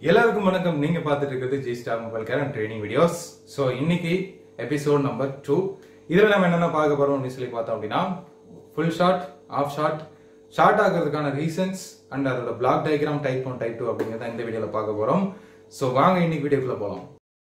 எல்லாருக்கும் வணக்கம் நீங்க பார்த்துட்டு இருக்கிறது G Star mobile care and training videos so இன்னைக்கு எபிசோட் நம்பர் டூ இதில் நம்ம என்னென்ன பார்க்க போறோம் அப்படின்னு சொல்லி பார்த்தோம் அப்படின்னா full short half short short ஆகிறதுக்கான ரீசன்ஸ் அண்ட் அதோட block diagram type one type two அப்படிங்கிறத இந்த வீடியோவில் பார்க்க போறோம் ஸோ வாங்க இன்னைக்கு வீடியோக்குள்ள போகலாம்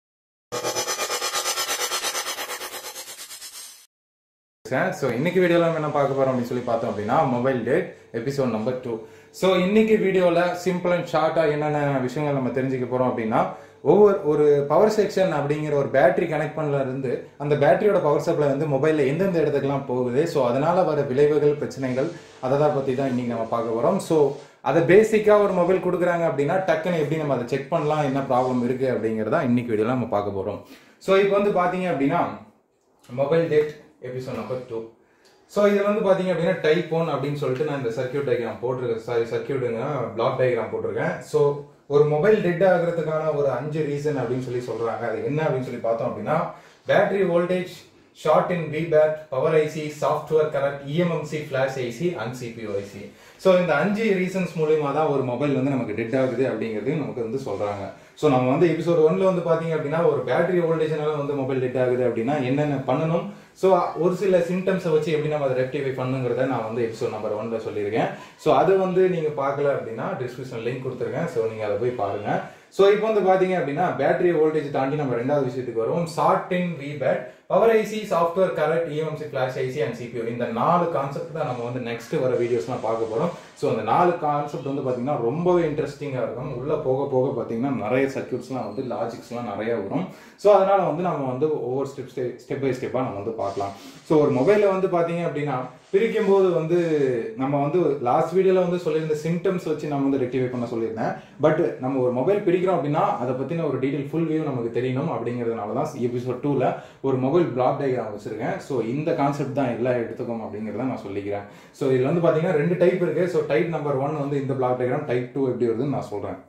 ஸோ இன்னைக்கு வீடியோவில் நம்ம என்ன பார்க்க போறோம் அப்படின்னு சொல்லி பார்த்தோம் அப்படின்னா mobile dead episode number two so இன்னைக்கு வீடியோவில் சிம்பிள் அண்ட் ஷார்ட்டாக என்னென்ன விஷயங்கள் நம்ம தெரிஞ்சுக்க போறோம் அப்படின்னா ஒவ்வொரு ஒரு பவர் செக்ஷன் அப்படிங்கிற ஒரு பேட்டரி கனெக்ட் பண்ணல இருந்து அந்த பேட்டரியோட பவர் சப்ளை வந்து மொபைலில் எந்தெந்த இடத்துக்குலாம் போகுது ஸோ அதனால வர விளைவுகள் பிரச்சனைகள் அதை தான் பற்றி தான் இன்னைக்கு நம்ம பார்க்க போகிறோம் ஸோ அதை பேசிக்காக ஒரு மொபைல் கொடுக்குறாங்க அப்படின்னா டக்குன்னு எப்படி நம்ம அதை செக் பண்ணலாம் என்ன ப்ராப்ளம் இருக்கு அப்படிங்கிறதா இன்னைக்கு வீடியோவில் நம்ம பார்க்க போகிறோம் ஸோ இப்போ வந்து பார்த்தீங்க அப்படின்னா mobile dead episode number two so இதில் வந்து பார்த்தீங்க அப்படின்னா டைப் ஒன் அப்படின்னு சொல்லிட்டு நான் இந்த சர்க்கியூட் டயக்ராம் போட்டிருக்கேன் சாரி சர்க்கியூட்டுங்க பிளாக் டயக்ராம் போட்டிருக்கேன் ஸோ ஒரு மொபைல் டெட் ஆகிறதுக்கான ஒரு அஞ்சு ரீசன் அப்படின்னு சொல்லி சொல்றாங்க அது என்ன அப்படின்னு சொல்லி பார்த்தோம் அப்படின்னா battery voltage short in V bat power IC software correct eMMC flash IC and CPU IC so இந்த அஞ்சு ரீசன்ஸ் மூலியமா தான் ஒரு மொபைல் வந்து நமக்கு டெட் ஆகுது அப்படிங்கிறது நமக்கு வந்து சொல்றாங்க ஸோ நம்ம வந்து எபிசோட் ஒன்ல வந்து பாத்தீங்க அப்படின்னா ஒரு பேட்டரி வோல்டேஜ்னால வந்து மொபைல் டெட் ஆகுது அப்படின்னா என்னென்ன பண்ணணும் ஸோ ஒரு சில சிம்டம்ஸை வச்சு எப்படி நம்ம அதை ரெக்டிஃபை பண்ணுங்கிறத நான் வந்து எபிசோட் நம்பர் ஒன்ல சொல்லியிருக்கேன் ஸோ அதை வந்து நீங்க பார்க்கல அப்படின்னா டிஸ்கிரிப்ஷன் லிங்க் கொடுத்துருக்கேன் ஸோ நீங்க அதை போய் பாருங்க ஸோ இப்போ வந்து பாத்தீங்க அப்படின்னா பேட்டரி வோல்டேஜ் தாண்டி நம்ம ரெண்டாவது விஷயத்துக்கு வருவோம் short in V bat power IC software correct EMC flash IC and CPU இந்த நாலு கான்செப்ட் தான் நம்ம வந்து நெக்ஸ்ட் வர வீடியோஸ்லாம் பார்க்க போறோம் ஸோ அந்த நாலு கான்செப்ட் வந்து பாத்தீங்கன்னா ரொம்பவே இன்ட்ரெஸ்டிங்காக இருக்கும் உள்ள போக போக பாத்தீங்கன்னா நிறைய சர்க்கியூட்ஸ்லாம் வந்து லாஜிக்ஸ்லாம் நிறைய வரும் ஸோ அதனால வந்து நம்ம வந்து ஒவ்வொரு ஸ்டெப் ஸ்டெப் பை ஸ்டெப்பாக நம்ம வந்து பார்க்கலாம் ஸோ ஒரு மொபைலில் வந்து பாத்தீங்க அப்படின்னா பிரிக்கும் போது வந்து நம்ம வந்து லாஸ்ட் வீடியோல வந்து சொல்லியிருந்த சிம்டம்ஸ் வச்சு நம்ம வந்து ரெக்டிஃபை பண்ண சொல்லியிருந்தேன் பட் நம்ம ஒரு மொபைல் பிரிக்கிறோம் அப்படின்னா அதை பத்தின ஒரு டீடைல் ஃபுல் வியூ நமக்கு தெரியணும் அப்படிங்கிறதுனால தான் எபிசோட் டூல ஒரு மொபைல் பிளாக் டயக்ராம் வச்சிருக்கேன் ஸோ இந்த கான்செப்ட் தான் எல்லாம் எடுத்துக்கோம் அப்படிங்கிறத நான் சொல்லிக்கிறேன் ஸோ இதுல வந்து பாத்தீங்கன்னா ரெண்டு டைப் இருக்கு ஸோ டைப் நம்பர் ஒன் வந்து இந்த பிளாக் டயக்ராம் டைப் டூ எப்படி வருதுன்னு நான் சொல்றேன்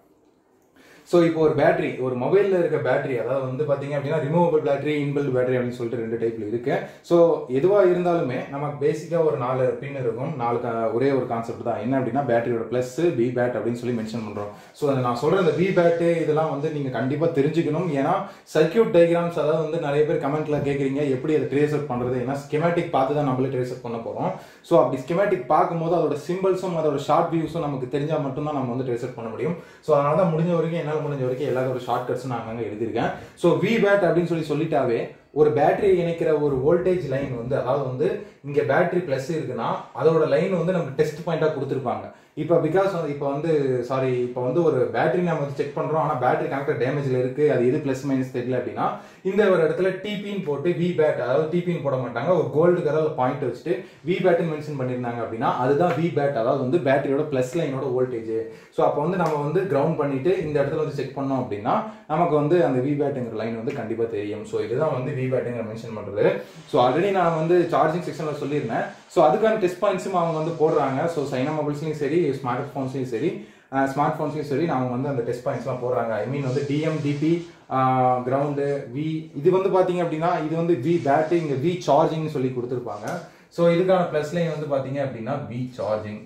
ஸோ இப்போ ஒரு பேட்டரி ஒரு மொபைலில் இருக்க பேட்டரி அதாவது வந்து பார்த்தீங்க அப்படின்னா ரிமூவபிள் பேட்டரி இன்பில்ட் பேட்டரி அப்படின்னு சொல்லிட்டு ரெண்டு டைப்ல இருக்கு ஸோ எதுவாக இருந்தாலுமே நமக்கு பேசிக்காக ஒரு நாலு பின் இருக்கும் நாலு க- ஒரே ஒரு கான்செப்ட் தான் என்ன அப்படின்னா பேட்டரியோட ப்ளஸ் பி பேட் அப்படின்னு சொல்லி மென்ஷன் பண்ணுறோம் ஸோ அதை நான் சொல்கிற இந்த பி பேட்டு இதெல்லாம் வந்து நீங்கள் கண்டிப்பாக தெரிஞ்சுக்கணும் ஏன்னா சர்க்கியூட் டயக்ராம்ஸ் அதாவது வந்து நிறைய பேர் கமெண்ட்ல கேட்குறீங்க எப்படி அதை ட்ரேஸ் அவுட் பண்ணுறது ஏன்னா ஸ்கெமேட்டிக் பார்த்து தான் நம்மளே ட்ரேஸ் அவுட் பண்ண போகிறோம் ஸோ அப்படி ஸ்கெமேட்டிக் பார்க்கும்போது அதோட சிம்பிள்ஸும் அதோட ஷார்ட் வியூஸும் நமக்கு தெரிஞ்சால் மட்டும்தான் நம்ம வந்து ட்ரேஸ் அவுட் பண்ண முடியும் ஸோ அதனால தான் முடிஞ்ச வரைக்கும் என்னால் முடிஞ்ச வரைக்கும் எல்லாத்தோட ஷார்ட் கட்ஸ் நான் அங்கே எழுதியிருக்கேன் ஸோ வி பேட் அப்படின்னு சொல்லி சொல்லிட்டாவே ஒரு பேட்டரி இணைக்கிற ஒரு வோல்டேஜ் லைன் வந்து அதாவது வந்து இங்க பேட்டரி பிளஸ் இருக்குன்னா அதோட லைன் வந்து நமக்கு டெஸ்ட் பாயிண்டா கொடுத்துருப்பாங்க இப்போ பிகாஸ் இப்போ வந்து சாரி இப்போ வந்து ஒரு பேட்டரி நம்ம வந்து செக் பண்றோம் ஆனா பேட்டரி கனெக்டர் டேமேஜ்ல இருக்கு அது எது பிளஸ் மைனஸ் தெரியல அப்படின்னா இந்த ஒரு இடத்துல டிபின்னு போட்டு வி பேட் அதாவது டிபின்னு போட மாட்டாங்க ஒரு கோல்டு கலர்ல பாயிண்ட் வச்சுட்டு வி பேட்னு மென்ஷன் பண்ணியிருந்தாங்க அப்படின்னா அதுதான் வி பேட் அதாவது வந்து பேட்டரியோட பிளஸ் லைனோட வோல்டேஜ் ஸோ அப்போ வந்து நம்ம வந்து கிரவுண்ட் பண்ணிட்டு இந்த இடத்துல வந்து செக் பண்ணோம் அப்படின்னா நமக்கு வந்து அந்த வி பேட்டுங்கிற லைன் வந்து கண்டிப்பா தெரியும் ஸோ இதுதான் வந்து வி பேட்டுங்கிற மென்ஷன் பண்றது ஸோ ஆல்ரெடி நான் வந்து சார்ஜிங் செக்ஷன்ல சொல்லியிருந்தேன் ஸோ அதுக்கான டெஸ்ட் பாயிண்ட்ஸும் அவங்க வந்து போடுறாங்க ஸோ சைனா மொபைல்ஸ்லையும் சரி ஸ்மார்ட் ஃபோன்ஸ்லையும் சரி ஸ்மார்ட் ஃபோன்ஸ்லையும் சரி அவங்க வந்து அந்த டெஸ்ட் பாயிண்ட்ஸ்லாம் போடுறாங்க ஐ மீன் வந்து டிஎம்டிபி கிரவுண்டு வி இது வந்து பாத்தீங்க அப்படின்னா இது வந்து வி பேட்டு இங்க வி சார்ஜிங்னு சொல்லி கொடுத்துருப்பாங்க ஸோ இதுக்கான ப்ளஸ் லைன் வந்து பாத்தீங்க அப்படின்னா வி சார்ஜிங்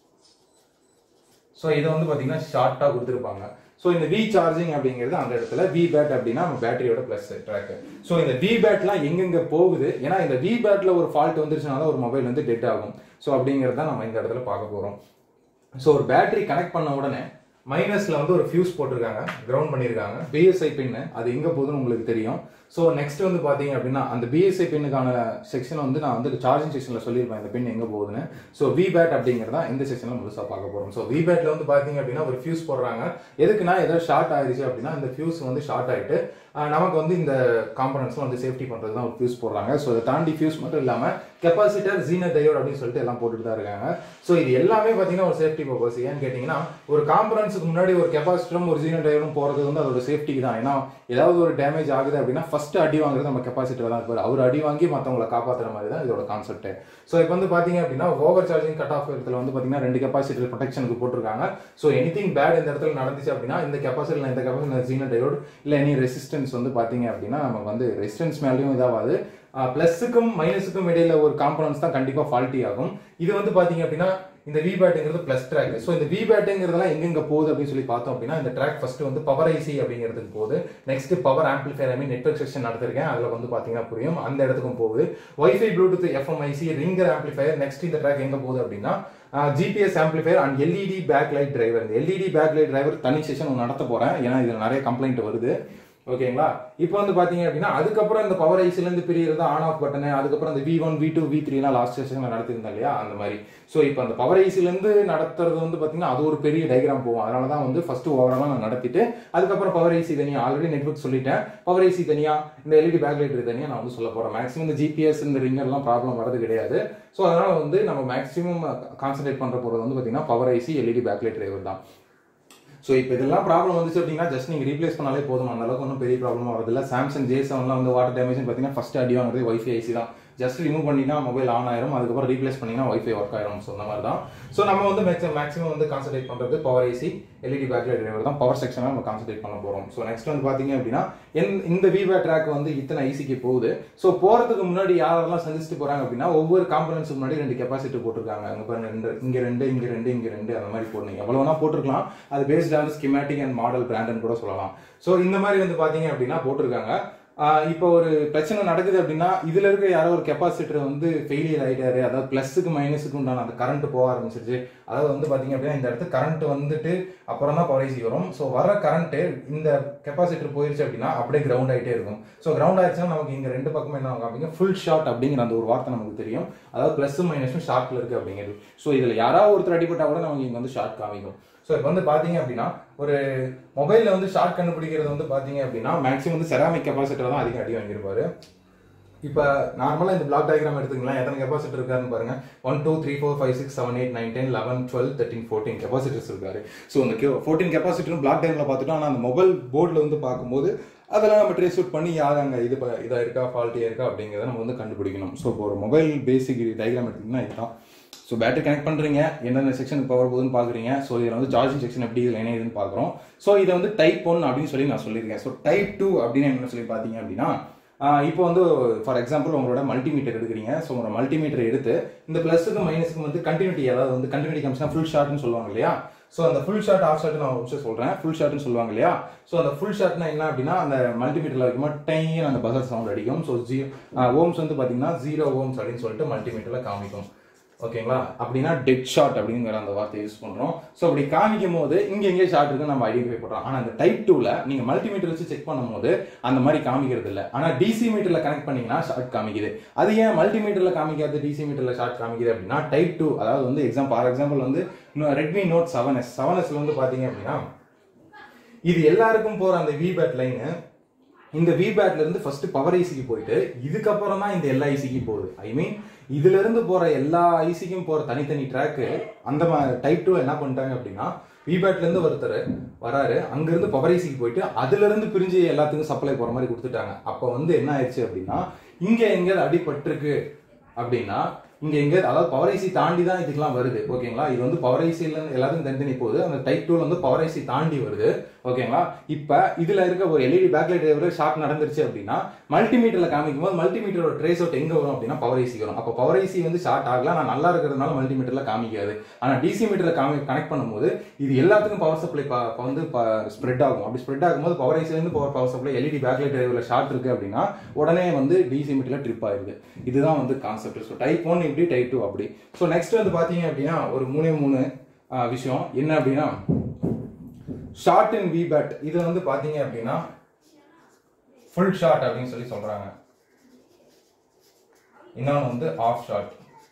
ஸோ இதை வந்து பார்த்தீங்கன்னா ஷார்ட்டாக கொடுத்துருப்பாங்க ஸோ இந்த வி சார்ஜிங் அப்படிங்கிறது அந்த இடத்துல வி பேட் அப்படின்னா நம்ம பேட்டரியோட ப்ளஸ் ட்ராக் ஸோ இந்த வி பேட்லாம் எங்கெங்க போகுது ஏன்னா இந்த வி பேட்ல ஒரு ஃபால்ட் வந்துருச்சுனால தான் ஒரு மொபைல் வந்து டெட் ஆகும் ஸோ அப்படிங்கிறத நம்ம இந்த இடத்துல பார்க்க போகிறோம் ஸோ ஒரு பேட்டரி கனெக்ட் பண்ண உடனே மைனஸ்ல வந்து ஒரு ஃபியூஸ் போட்டிருக்காங்க கிரவுண்ட் பண்ணியிருக்காங்க பிஎஸ்ஐ பின்னு அது எங்க போகுதுன்னு உங்களுக்கு தெரியும் ஸோ நெக்ஸ்ட் வந்து பாத்தீங்க அப்படின்னா அந்த பிஎஸ்ஐ பின்னுக்கான செக்ஷன் வந்து நான் வந்து சார்ஜிங் செக்ஷன்ல சொல்லியிருப்பேன் இந்த பின் எங்க போகுதுன்னு ஸோ வி பேட் அப்படிங்கிறதா இந்த செக்ஷன்ல முழுசா பார்க்க போறோம் ஸோ வி பேட்ல வந்து பாத்தீங்க அப்படின்னா ஒரு ஃபியூஸ் போடுறாங்க எதுக்குன்னா ஏதாவது ஷார்ட் ஆயிடுச்சு அப்படின்னா இந்த ஃபியூஸ் வந்து ஷார்ட் ஆயிட்டு ஆஹ், நமக்கு வந்து இந்த காம்பனன்ட்ஸ்லாம் வந்து சேஃப்டி பண்றது தான் ஒரு ஃபியூஸ் போடுறாங்க ஸோ அதை தாண்டி ஃபியூஸ் மட்டும் இல்லாம கெப்பாசிட்டர் ஜீன டயோட் அப்படின்னு சொல்லிட்டு எல்லாம் போட்டுட்டு தான் இருக்காங்க ஸோ இது எல்லாமே பாத்தீங்கன்னா ஒரு சேஃப்டி பர்பஸ் ஏன்னு கேட்டீங்கன்னா ஒரு காம்பனன்ட்ஸுக்கு முன்னாடி ஒரு கெப்பாசிட்டரும் ஒரு ஜீனோ டயோடும் போறது வந்து அதோட சேஃப்டிக்கு தான் ஏன்னா ஏதாவது ஒரு டேமேஜ் ஆகுது அப்படின்னா ஃபர்ஸ்ட் அடி வாங்குறது நம்ம கெப்பாசிட்டர் தான் இருப்பார் அவர் அடி வாங்கி மற்றவங்களை காப்பாத்துற மாதிரி தான் இதோட கான்செப்ட் ஸோ இப்போ வந்து பாத்தீங்க அப்படின்னா ஓவர் சார்ஜிங் கட் ஆஃப் இடத்துல வந்து பாத்தீங்கன்னா ரெண்டு கெப்பாசிட்டர் ப்ரொடெக்ஷனுக்கு போட்டிருக்காங்க ஸோ எனிதிங் பேட் இந்த இடத்துல நடந்துச்சு அப்படின்னா இந்த கெப்பாசிட்டியில் இந்த கெப்பாசிட்டி ஜீனோ டயோட் இல்லை எனி ரெசிஸ்டன்ஸ் வந்து பாத்தீங்க அப்படின்னா நமக்கு வந்து ரெசிஸ்டன்ஸ் மேலேயும் இதாகாது பிளஸுக்கும் மைனஸுக்கும் இடையில ஒரு காம்பனன்ஸ் தான் கண்டிப்பா ஃபால்ட்டி ஆகும் இது வந்து பாத்தீங்க அப்படின்னா இந்த வி பேட்டுங்கிறது பிளஸ் ட்ராக் ஸோ இந்த வி பேட்டுங்கிறதெல்லாம் எங்கெங்க போகுது அப்படின்னு சொல்லி பார்த்தோம் அப்படின்னா இந்த ட்ராக் ஃபர்ஸ்ட் வந்து பவர் ஐசி அப்படிங்கிறதுக்கு போகுது next power amplifier I mean network section நடத்திருக்கேன் அதில் வந்து பார்த்தீங்கன்னா புரியும் அந்த இடத்துக்கும் போகுது wifi Bluetooth FM IC ringer amplifier next இந்த ட்ராக் எங்க போகுது அப்படின்னா GPS amplifier and LED back light driver இந்த எல்இடி பேக் லைட் டிரைவர் தனி செஷன் ஒன்று நடத்த போறேன் ஏன்னா இதில் நிறைய கம்ப்ளைண்ட் வருது ஓகேங்களா இப்போ வந்து பாத்தீங்க அப்படின்னா அதுக்கப்புறம் இந்த பவர் ஐஸ்ல இருந்து பிரியறது ஆன் ஆஃப் பட்டனு அதுக்கப்புறம் இந்த V one V two V த்ரீலாம் லாஸ்ட் செஷன்ல நடத்திருந்தேன் இல்லையா அந்த மாதிரி ஸோ இப்போ அந்த பவர் ஐஸ்ல இருந்து நடத்துறது வந்து பாத்தீங்கன்னா அது ஒரு பெரிய டயக்ராம் போகும் அதனால தான் வந்து ஃபர்ஸ்ட் ஓவராலாக நான் நடத்திட்டு அதுக்கப்புறம் பவர் ஐசி தனியா ஆல்ரெடி நெட்ஒர்க் சொல்லிட்டேன் பவர் ஐசி தனியா இந்த எல்இடி பேக் லைட் தனியா நான் வந்து சொல்ல போறேன் மேக்ஸிமம் இந்த ஜிபிஎஸ் இந்த ரிங்கர்லாம் ப்ராப்ளம் வரது கிடையாது ஸோ அதனால வந்து நம்ம மேக்ஸிமம் கான்சென்ட்ரேட் பண்ற போறது வந்து பாத்தீங்கன்னா power IC LED back light driver தான் ஸோ இப்போ இதெல்லாம் ப்ராப்ளம் வந்துச்சு அப்படின்னா ஜஸ்ட் நீங்கள் ரீப்ளேஸ் பண்ணாலே போதும் அந்த அளவுக்கு ஒன்றும் பெரிய ப்ராப்ளம் வரதில்ல சாம்சங் ஜே செவன்லாம் வந்து வாட்டர் டேமேஜ் பார்த்தீங்கன்னா ஃபர்ஸ்ட் அடி வாங்குறது வைஃபை ஐசி தான் ஜஸ்ட் ரிமூவ் பண்ணினா மொபைல் ஆன் ஆயிரும் அதுக்கப்புறம் ரீப்ளேஸ் பண்ணினா வைஃபை ஒர்க் ஆயிரும் ஸோ அந்த மாதிரி தான் ஸோ நம்ம வந்து மேக்ஸிமம் மேக்ஸிமம் வந்து கான்சென்ட்ரேட் பண்ணுறது power IC LED backlight driver தான் பவர் செக்ஷனாக நம்ம கான்சென்ட்ரேட் பண்ண போகிறோம் ஸோ நெக்ஸ்ட் வந்து பார்த்தீங்க அப்படின்னா என் இந்த விவா ட்ராக் வந்து இத்தனை ஐசிக்கு போகுது ஸோ போகிறதுக்கு முன்னாடி யாரெல்லாம் சந்திச்சுட்டு போகிறாங்க அப்படின்னா ஒவ்வொரு காம்பனன்ஸுக்கு முன்னாடி ரெண்டு கெப்பாசிட்டி போட்டிருக்காங்க அங்கே பாருங்க ரெண்டு இங்கே ரெண்டு இங்கே ரெண்டு இங்கே ரெண்டு அந்த மாதிரி போடணும் எவ்வளோ வேணா போட்டிருக்கலாம் அது based on schematic and model பிராண்டுன்னு கூட சொல்லலாம் ஸோ இந்த மாதிரி வந்து பார்த்தீங்க அப்படின்னா போட்டிருக்காங்க ஆஹ் இப்போ ஒரு பிரச்சனை நடக்குது அப்படின்னா இதுல இருக்க யாரோ ஒரு கெப்பாசிட்டர் வந்து ஃபெயிலியர் ஆயிட்டாரு அதாவது பிளஸுக்கு மைனஸுக்கு உண்டான அந்த கரண்ட் போக ஆரம்பிச்சிருச்சு அதாவது வந்து பாத்தீங்க அப்படின்னா இந்த இடத்து கரண்ட் வந்துட்டு அப்புறம் தான் பவர் வரும் ஸோ வர கரண்ட் இந்த கெப்பாசிட்டர் போயிருச்சு அப்படின்னா அப்படியே கிரவுண்ட் ஆயிட்டே இருக்கும் ஸோ கிரவுண்ட் ஆயிடுச்சுன்னா நமக்கு இங்க ரெண்டு பக்கமும் என்ன காமிங்க ஃபுல் ஷார்ட் அப்படிங்கிற அந்த ஒரு வார்த்தை நமக்கு தெரியும் அதாவது பிளஸும் மைனஸும் ஷார்ட்ல இருக்கு அப்படிங்கிறது ஸோ இதுல யாராவது ஒருத்தர் அடிபட்டா கூட நமக்கு இங்க வந்து ஷார்ட் காமிக்கும் ஸோ இப்போ வந்து பாத்தீங்க அப்படின்னா ஒரு மொபைல்ல வந்து ஷார்ட் கண்டுபிடிக்கிறது வந்து பாத்தீங்க அப்படின்னா மேக்ஸிமம் வந்து செராமிக் கெப்பாசிட்டர் தான் அதிகம் அடி வாங்கியிருப்பாரு இப்போ நார்மலாக இந்த பிளாக் டயக்ராம் எடுத்துக்கலாம் எத்தனை கெப்பாசிட்டர் இருக்காருன்னு பாருங்க one two three four five six seven eight nine ten eleven twelve thirteen fourteen capacitors இருக்காரு ஸோ இந்த ஃபோர்டீன் கெப்பாசிட்டர் பிளாக் டைம்ல பார்த்துட்டோம் ஆனால் அந்த மொபைல் போர்டில் வந்து பார்க்கும்போது அதெல்லாம் நம்ம ட்ரேஸ் அவுட் பண்ணி யார் அங்கே இது ப- இதா இருக்கா ஃபால்ட்டியா இருக்கா அப்படிங்கிறத நம்ம வந்து கண்டுபிடிக்கணும் ஸோ இப்போ ஒரு மொபைல் பேசிக் டயக்ராம் எடுத்தீங்கன்னா இதுதான் ஸோ பேட்டரி கனெக்ட் பண்றீங்க என்னென்ன செக்ஷனுக்கு பவர் போகுதுன்னு பாக்குறீங்க ஸோ இதில் வந்து சார்ஜிங் செக்ஷன் எப்படி இதில் இணையுதுன்னு பார்க்குறோம் ஸோ இதை வந்து டைப் ஒன் அப்படின்னு சொல்லி நான் சொல்லியிருக்கேன் ஸோ டைப் டூ அப்படின்னு என்ன சொல்லி பார்த்தீங்க அப்படின்னா ஆஹ் இப்போ வந்து ஃபார் எக்ஸாம்பிள் உங்களோட மல்டிமீட்டர் எடுக்கிறீங்க ஸோ உங்களோட மல்டிமீட்டர் எடுத்து இந்த ப்ளஸுக்கு மைனஸுக்கு வந்து கண்டினியூட்டி அதாவது வந்து கண்டினியூட்டி கமிஷன் ஃபுல் ஷார்ட்னு சொல்லுவாங்க இல்லையா ஸோ அந்த ஃபுல் ஷார்ட் ஆஃப் ஷார்ட் நான் ஒரு நிமிஷம் சொல்றேன் ஃபுல் ஷார்ட்னு சொல்லுவாங்க இல்லையா ஸோ அந்த ஃபுல் ஷார்ட்னா என்ன அப்படின்னா அந்த மல்டிமீட்டர்ல வைக்கும்போது டைன் அந்த பசர் சவுண்ட் அடிக்கும் ஸோ ஜீ ஓம்ஸ் வந்து பார்த்தீங்கன்னா ஜீரோ ஓம்ஸ் அப்படின்னு சொல்லிட்டு மல்டிமீட்டர்ல காமிக்கும் ஓகேங்களா அப்படின்னா டெட் ஷாட் அப்படிங்கிற அந்த வார்த்தையை யூஸ் பண்றோம் ஸோ அப்படி காமிக்கும் போது இங்க எங்கே ஷார்ட் இருக்கு நம்ம ஐடென்டிஃபை பண்றோம் ஆனா அந்த டைப் டூல நீங்க மல்டிமீட்டர் வச்சு செக் பண்ணும்போது அந்த மாதிரி காமிக்கிறது இல்ல ஆனா டிசி மீட்டர்ல கனெக்ட் பண்ணீங்கன்னா ஷார்ட் காமிக்குது அது ஏன் மல்டிமீட்டர்ல காமிக்காது டிசி மீட்டர்ல ஷார்ட் காமிக்குது அப்படின்னா டைப் டூ அதாவது வந்து எக்ஸாம் ஃபார் எக்ஸாம்பிள் வந்து Redmi Note seven S seven எஸ்ல வந்து பாத்தீங்க அப்படின்னா இது எல்லாருக்கும் போற அந்த வி பேட் லைனு இந்த வி பேட்ல இருந்து ஃபர்ஸ்ட் பவர் ஐசிக்கு போயிட்டு இதுக்கப்புறம் தான் இந்த எல்லா ஐசிக்கு போகுது ஐ மீன் இதுல இருந்து போற எல்லா ஐசிக்கும் போற தனித்தனி ட்ராக்கு அந்த டைப் டூ என்ன பண்ணிட்டாங்க அப்படின்னா வி பேட்ல இருந்து ஒருத்தர் வராரு அங்க இருந்து பவர் ஐசிக்கு போயிட்டு அதுல இருந்து பிரிஞ்சு எல்லாத்துக்கும் சப்ளை போற மாதிரி கொடுத்துட்டாங்க அப்ப வந்து என்ன ஆயிடுச்சு அப்படின்னா இங்க எங்கேயாவது அடிபட்டிருக்கு அப்படின்னா இங்க எங்க அதாவது பவர் ஐசி தாண்டி தான் இதுக்கெல்லாம் வருது ஓகேங்களா இது வந்து பவர் ஐசில எல்லாத்துக்கும் தனித்தனி போகுது அந்த டைப் டூல வந்து பவர் ஐசி தாண்டி வருது ஓகேங்களா இப்ப இதுல இருக்க ஒரு எல்இடி பேக்லைட் டிரைவர் ஷார்ட் நடந்துருச்சு அப்படின்னா மல்டிமீட்டர்ல காமிக்கும் போது மல்டிமீட்டரோட ட்ரேஸ் அவுட் எங்க வரும் அப்படின்னா பவர் ஐசி வரும் அப்போ பவர் ஐசி வந்து ஷார்ட் ஆகல நான் நல்லா இருக்கிறதுனால மல்டிமீட்டர்ல காமிக்காது ஆனா டிசி மீட்டர்ல காமி கனெக்ட் பண்ணும்போது இது எல்லாத்துக்கும் பவர் சப்ளை வந்து ஸ்ப்ரெட் ஆகும் அப்படி ஸ்ப்ரெட் ஆகும்போது பவர் ஐசில இருந்து power power supply LED backlight டிரைவர்ல ஷார்ட் இருக்கு அப்படின்னா உடனே வந்து டிசி மீட்டர்ல ட்ரிப் ஆயிருது இதுதான் வந்து கான்செப்ட் ஸோ டைப் ஒன் இப்படி டைப் டூ அப்படி ஸோ நெக்ஸ்ட் வந்து பாத்தீங்க அப்படின்னா ஒரு மூணே மூணு ஆஹ், விஷயம் என்ன அப்படின்னா ஷார்ட் இன் வி பேட் இது வந்து பாத்தீங்க அப்படின்னா ஃபுல் ஷாட் அப்படின்னு சொல்லி சொல்றாங்க இன்னொன்று வந்து ஆஃப் ஷாட்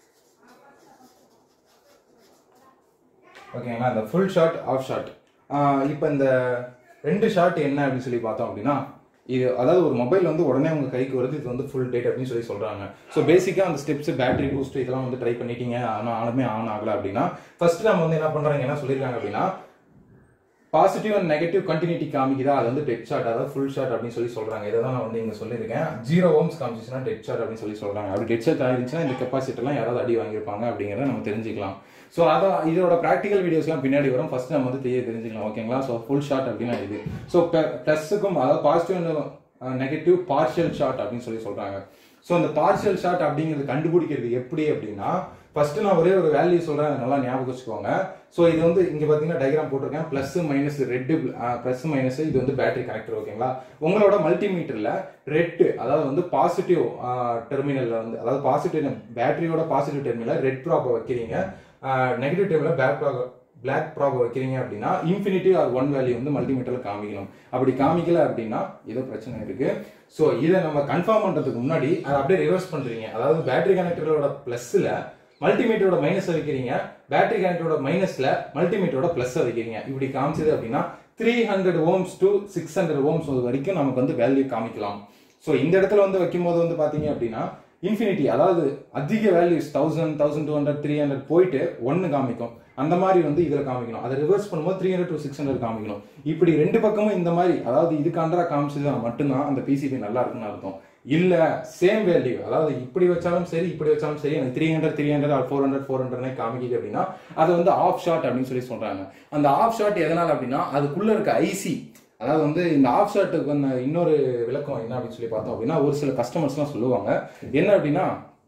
ஓகேங்களா இந்த ஃபுல் ஷாட் ஆஃப் ஷாட் இப்போ இந்த ரெண்டு ஷாட் என்ன அப்படின்னு சொல்லி பார்த்தோம் அப்படின்னா இது அதாவது ஒரு மொபைல் வந்து உடனே உங்க கைக்கு வருது இது வந்து ஃபுல் டேட் அப்படின்னு சொல்லி சொல்றாங்க ஸோ பேசிக்கா அந்த ஸ்டெப்ஸ் பேட்டரி பூஸ்ட் இதெல்லாம் வந்து ட்ரை பண்ணிட்டீங்க ஆனால் ஆனுமே ஆன் ஆகல அப்படின்னா ஃபர்ஸ்ட் நம்ம வந்து என்ன பண்றாங்க என்ன சொல்லியிருக்காங்க அப்படின்னா பாசிட்டிவ் அண்ட் நெகட்டிவ் கண்டினியூட்டி காமிக்குதா அது வந்து டெட் ஷாட் அதாவது ஃபுல் ஷாட் அப்படின்னு சொல்லி சொல்றாங்க இதை தான் நான் வந்து இங்க சொல்லியிருக்கேன் ஜீரோ ஓம்ஸ் காமிச்சிச்சுன்னா டெட் ஷாட் அப்படின்னு சொல்லி சொல்றாங்க அப்படி டெட் ஷாட் ஆயிருச்சுன்னா இந்த கெப்பாசிட்டிலாம் யாராவது அடி வாங்கியிருப்பாங்க அப்படிங்கிறத நம்ம தெரிஞ்சுக்கலாம் ஸோ அதான் இதோட ப்ராக்டிகல் வீடியோஸ்லாம் பின்னாடி வரும் ஃபர்ஸ்ட் நம்ம வந்து தெரிய தெரிஞ்சுக்கலாம் ஓகேங்களா ஸோ ஃபுல் ஷாட் அப்படின்னா இது ஸோ ப்ளஸுக்கும் அதாவது பாசிட்டிவ் நெகட்டிவ் பார்ஷியல் ஷாட் அப்படின்னு சொல்லி சொல்றாங்க ஸோ அந்த பார்ஷியல் ஷாட் அப்படிங்கிறது கண்டுபிடிக்கிறது எப்படி அப்படின்னா ஃபர்ஸ்ட் நான் ஒரே ஒரு வேல்யூ சொல்றேன் நல்லா ஞாபகம் வச்சுக்கோங்க ஸோ இது வந்து இங்க பாத்தீங்கன்னா டயக்ராம் போட்டிருக்கேன் plus minus red plus minus இது வந்து பேட்டரி கனெக்டர் ஓகேங்களா உங்களோட மல்டிமீட்டர்ல ரெட் அதாவது வந்து பாசிட்டிவ் டெர்மினல்ல வந்து அதாவது பாசிட்டிவ் பேட்டரியோட பாசிட்டிவ் டெர்மினல் ரெட் ப்ராப் வைக்கிறீங்க negative terminal back probe black probe வைக்கிறீங்க அப்படின்னா இன்ஃபினிட்டி ஆர் ஒன் வேல்யூ வந்து மல்டிமீட்டர்ல காமிக்கணும் அப்படி காமிக்கல அப்படின்னா ஏதோ பிரச்சனை இருக்கு ஸோ இதை நம்ம கன்ஃபார்ம் பண்றதுக்கு முன்னாடி அதை அப்படியே ரிவர்ஸ் பண்றீங்க அதாவது பேட்டரி கனெக்டரோட பிளஸ்ல மல்டிமீட்டரோட மைனஸ் வைக்கிறீங்க பேட்டரி கனெக்டரோட மைனஸ்ல மல்டிமீட்டரோட பிளஸ் வைக்கிறீங்க இப்படி காமிச்சது அப்படின்னா three hundred ohms to six hundred ohms வரைக்கும் நமக்கு வந்து வேல்யூ காமிக்கலாம் ஸோ இந்த இடத்துல வந்து வைக்கும்போது வந்து பாத்தீங்க அப்படின்னா இன்ஃபினிட்டி அதாவது அதிக values thousand thousand two hundred three hundred போயிட்டு ஒன்னு காமிக்கும் அந்த மாதிரி வந்து இதுல காமிக்கணும் அதை ரிவர்ஸ் பண்ணும்போது three hundred to six hundred காமிக்கணும் இப்படி ரெண்டு பக்கமும் இந்த மாதிரி அதாவது இதுக்கு அண்டரா காமிச்சது மட்டும்தான் அந்த பிசிபி நல்லா இருக்குன்னு அர்த்தம் இல்ல சேம் வேல்யூ அதாவது இப்படி வச்சாலும் சரி இப்படி வச்சாலும் சரி எனக்கு three hundred three hundred four hundred four hundred காமிக்குது அப்படின்னா அது வந்து ஆஃப் ஷாட் அப்படின்னு சொல்லி சொல்றாங்க அந்த ஆஃப் ஷாட் எதனால அப்படின்னா அதுக்குள்ள இருக்க ஐசி அதாவது வந்து இந்த ஆஃப் ஷாட்டுக்கு வந்து இன்னொரு விளக்கம் என்ன அப்படின்னு சொல்லி பார்த்தோம் அப்படின்னா ஒரு சில கஸ்டமர்ஸ்லாம் சொல்லுவாங்க என்ன அப்படின்னா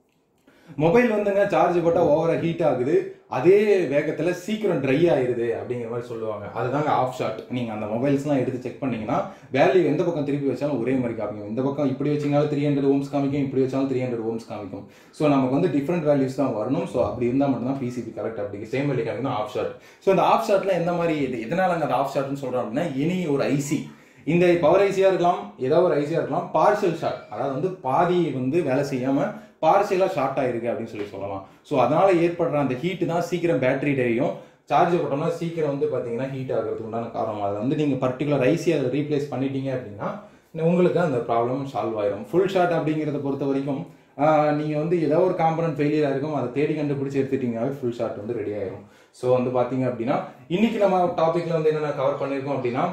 மொபைல் வந்துங்க சார்ஜ் போட்டா ஓவரா ஹீட் ஆகுது அதே வேகத்துல சீக்கிரம் ட்ரை ஆயிருது அப்படிங்கிற மாதிரி சொல்லுவாங்க அதுதாங்க ஆஃப் ஷாட் நீங்க அந்த மொபைல்ஸ்லாம் எடுத்து செக் பண்ணீங்கன்னா வேல்யூ எந்த பக்கம் திருப்பி வச்சாலும் ஒரே மாதிரி காமிக்கும் இந்த பக்கம் இப்படி வச்சீங்கனாலும் த்ரீ ஹண்ட்ரட் ஓம்ஸ் காமிக்கும் இப்படி வச்சாலும் த்ரீ ஹண்ட்ரட் ஓம்ஸ் காமிக்கும் ஸோ நமக்கு வந்து டிஃப்ரெண்ட் வேல்யூஸ் தான் வரணும் ஸோ அப்படி இருந்தால் மட்டும்தான் பிசிபி கரெக்ட் அப்படி சேம் வேல்யூ காமிக்கும் ஆஃப் ஷாட் ஸோ இந்த ஆஃப் ஷாட்ல எந்த மாதிரி இது எதனால அந்த ஆஃப் ஷாட்னு சொல்றோம் அப்படின்னா எனி ஒரு ஐசி இந்த பவர் ஐசியா இருக்கலாம் ஏதோ ஒரு ஐசியா இருக்கலாம் பார்சல் ஷாட் அதாவது வந்து பாதி வந்து வேலை செய்யாம பார்சியலா ஷார்ட் ஆயிருக்கு அப்படின்னு சொல்லி சொல்லலாம் ஸோ அதனால ஏற்படுற அந்த ஹீட் தான் சீக்கிரம் பேட்டரி டேயும் சார்ஜ் போட்டோம்னா சீக்கிரம் வந்து பாத்தீங்கன்னா ஹீட் ஆகிறதுக்கு உண்டான காரணம் அதை வந்து நீங்க பர்டிகுலர் ஐசி அதை ரீப்ளேஸ் பண்ணிட்டீங்க அப்படின்னா உங்களுக்கு அந்த ப்ராப்ளம் சால்வ் ஆயிரும் ஃபுல் ஷாட் அப்படிங்கிறத பொறுத்த வரைக்கும் ஆஹ், நீங்க வந்து ஏதோ ஒரு காம்பனன்ட் ஃபெயிலியர் இருக்கும் அதை தேடி கண்டுபிடிச்சு எடுத்துட்டீங்கன்னாவே ஃபுல் ஷாட் வந்து ரெடி ஆயிரும் ஸோ வந்து பாத்தீங்க அப்படின்னா இன்னைக்கு நம்ம டாபிக்ல வந்து என்னென்ன கவர் பண்ணியிருக்கோம் அப்படின்னா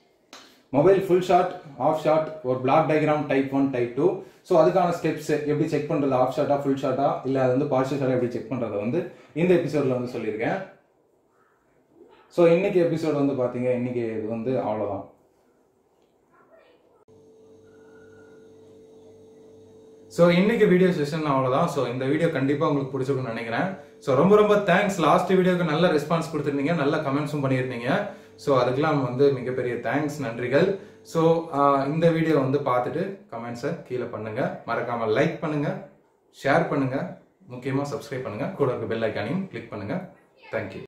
mobile full short half short ஒரு block diagram type one type two so அதுக்கான ஸ்டெப்ஸ் எப்படி செக் பண்றது ஆஃப் ஷாட்டா ஃபுல் ஷாட்டா இல்ல அது வந்து பார்ஷல் ஷாட்டா எப்படி செக் பண்றதை வந்து இந்த எபிசோட்ல வந்து சொல்லியிருக்கேன் ஸோ இன்னைக்கு எபிசோட் வந்து பாத்தீங்க இன்னைக்கு இது வந்து அவ்வளவுதான் ஸோ இன்னைக்கு வீடியோ செஷன் அவ்வளோதான் ஸோ இந்த வீடியோ கண்டிப்பாக உங்களுக்கு பிடிச்சிருக்கும்னு நினைக்கிறேன் ஸோ ரொம்ப ரொம்ப தேங்க்ஸ் லாஸ்ட் வீடியோக்கு நல்ல ரெஸ்பான்ஸ் கொடுத்துருந்தீங்க நல்ல கமெண்ட்ஸும் பண்ணியிருந்தீங்க ஸோ அதுக்கெல்லாம் வந்து மிகப்பெரிய தேங்க்ஸ் நன்றிகள் ஸோ இந்த வீடியோ வந்து பார்த்துட்டு கமெண்ட்ஸை கீழே பண்ணுங்க மறக்காம லைக் பண்ணுங்க ஷேர் பண்ணுங்க முக்கியமாக சப்ஸ்கிரைப் பண்ணுங்க கூட இருக்க பெல் ஐக்கானையும் கிளிக் பண்ணுங்க தேங்க்யூ